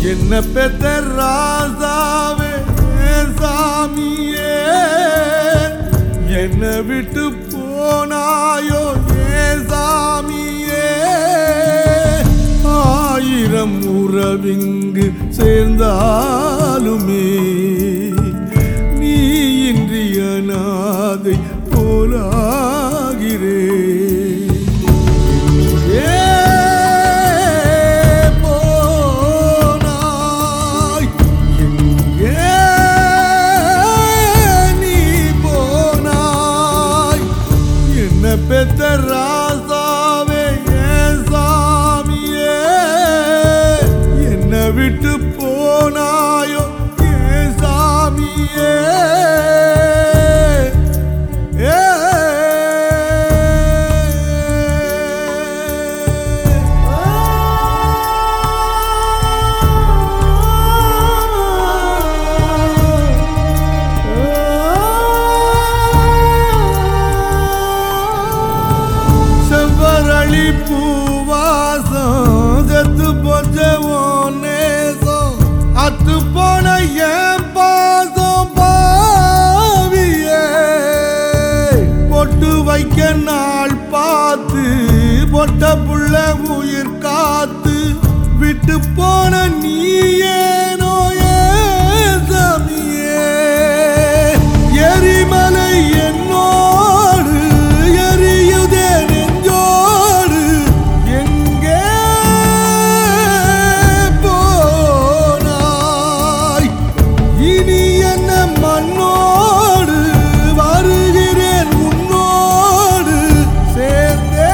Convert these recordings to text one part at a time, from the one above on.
என்ன பெத்த ராசாவே என் சாமியே என்ன விட்டு போனாயோ ஏன் சாமியே ஆயிரம் உறவிங்கு சேர்ந்தாலுமே நீ இன்றி அநாதை போலாகிறே ஏ போனாய் எங்கே நீ போனாய் என்ன பெத்த ராசாவே ஏன் சாமியே என்ன விட்டு போனாயோ ஏன் சாமியே செவ்வரளி பூவாசம் செத்து போச்ச உன் நேசம் அத்து போன என் பாசம் பாவியே பொட்டு வைக்க நாள் பார்த்து பொட்ட புள்ள உயிர் காத்து விட்டு போன நீ ஏனோ ஏன் சாமியே எரிமலை என்னோடு எரியுதே நெஞ்சோடு எங்கே போனாய் இனி என்ன மண்ணோடு வருகிறேன் உன்னோடு சேர்ந்தே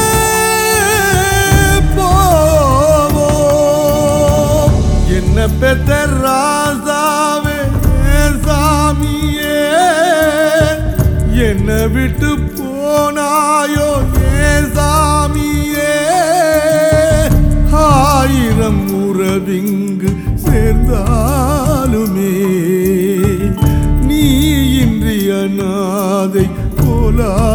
போவோம் என்ன பெத்த ராசாவே என் சாமியே என்ன விட்டு போனாயோ ஏன் சாமியே ஆயிரம் உறவிங்கு சேர்ந்தாலுமே நீ இன்றி அநாதை போலா